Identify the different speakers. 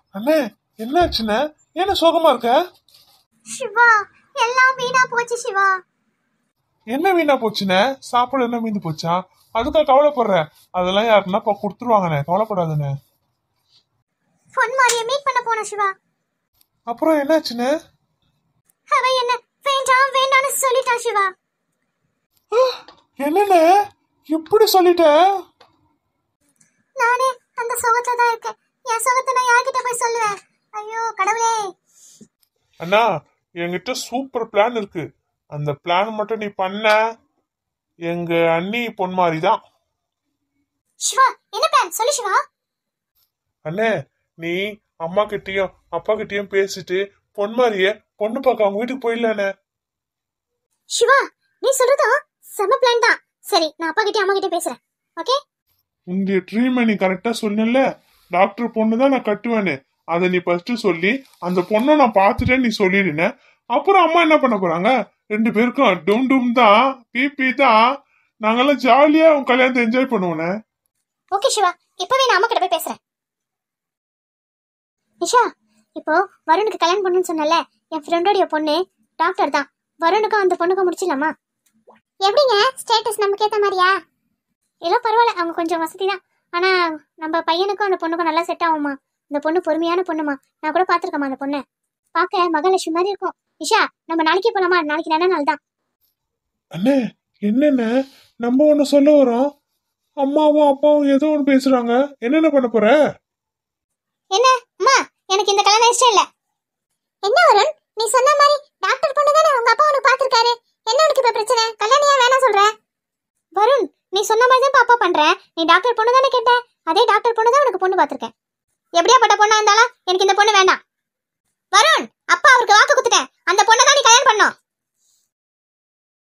Speaker 1: அண்ணே என்னாச்சுண்ணே ஏன்னா சோகமா இருக்க
Speaker 2: சிவா எல்லாம் வீணா போச்சு சிவா
Speaker 1: என்ன வீணா போச்சுண்ணே சாப்பாடு என்ன மீந்து போச்சா அதுக்காக கவலைப்படுற அதெல்லாம் யாருன்னா இப்போ கொடுத்துருவாங்கண்ணே கவலைப்படாதுண்ணே
Speaker 2: பொன் மாதிரியை மீட் பண்ண போன சிவா
Speaker 1: அப்புறம் என்னாச்சுண்ணே
Speaker 2: அவ என்ன வேண்டாம் வேண்டாம்னு சொல்லிட்டான் சிவா
Speaker 1: என்னண்ணே இப்படி சொல்லிட்ட
Speaker 2: நானே அந்த சுகத்துல தான் இருக்கேன் என் சுகத்தை நான் யார்கிட்ட போய் சொல்லுவேன் ஐயோ கடவுளே
Speaker 1: அண்ணா என்கிட்ட சூப்பர் பிளான் இருக்கு அந்த பிளான் மட்டும் நீ பண்ண எங்க அண்ணி பொன்மாரி தான்
Speaker 2: சிவா என்ன பிளான் சொல்லு சிவா
Speaker 1: அண்ணே நீ அம்மா கிட்டயும் அப்பா கிட்டயும் பேசிட்டு பொன்மாரிய பொண்ணு பார்க்க அவங்க வீட்டுக்கு போயிடலானே
Speaker 2: சிவா நீ சொல்றதா செம பிளான் தான் சரி நான் அப்பா கிட்ட அம்மா கிட்ட பேசுறேன் ஓகே
Speaker 1: உங்க ட்ரீமை நீ கரெக்டா சொன்னல டாக்டர் பொண்ணு தான் நான் கட்டுவேன்னு அதை நீ ஃபர்ஸ்ட் சொல்லி அந்த பொண்ணை நான் பார்த்துட்டேன்னு நீ சொல்லிடுன அப்புறம் அம்மா என்ன பண்ண போறாங்க ரெண்டு பேருக்கும் டும் டும் தான் பிபி தான் நாங்கெல்லாம் ஜாலியா உன் கல்யாணத்தை என்ஜாய் பண்ணுவோண்ணே
Speaker 2: ஓகே சிவா இப்பவே நான் அம்மா கிட்ட போய் பேசுறேன் நிஷா இப்போ வருணுக்கு கல்யாணம் பண்ணுன்னு சொன்னல என் ஃப்ரெண்டோடைய பொண்ணு டாக்டர் தான் வருணுக்கும் அந்த பொண்ணுக்கும் முடிச்சிடலாமா எப்படிங்க ஸ்டேட்டஸ் நமக்கு ஏத்த மாதிரியா ஏதோ பரவாயில்ல அவங்க கொஞ்சம் வசதி தான் ஆனா நம்ம பையனுக்கும் அந்த பொண்ணுக்கும் நல்லா செட் ஆகுமா இந்த பொண்ணு பொறுமையான பொண்ணுமா நான் கூட பாத்திருக்கேம்மா அந்த பொண்ணை பார்க்க மகாலட்சுமி மாதிரி இருக்கும் நிஷா நம்ம நாளைக்கே போலாமா நாளைக்கு நல்ல நாள் தான்
Speaker 1: அண்ணே என்னென்ன நம்ம ஒண்ணு சொல்ல வரோம் அம்மாவும் அப்பாவும் ஏதோ ஒன்று பேசுறாங்க என்னென்ன பண்ண போற
Speaker 2: என்ன அம்மா எனக்கு இந்த கல்யாணம் இஷ்டம் இல்ல என்ன வருண் நீ சொன்ன மாதிரி டாக்டர் பொண்ணு தானே உங்க அப்பா உனக்கு பாத்திருக்காரு என்ன உனக்கு இப்ப பிரச்சனை கல்யாணம் ஏன் வேணாம் சொல்ற வருண் நீ சொன்ன மாதிரி தான் பாப்பா பண்ற நீ டாக்டர் பொண்ணு தானே கேட்ட அதே டாக்டர் பொண்ணு தான் உனக்கு பொண்ணு பாத்திருக்கேன் எப்படியா பட்ட பொண்ணா இருந்தாலும் எனக்கு இந்த பொண்ணு வேண்டாம்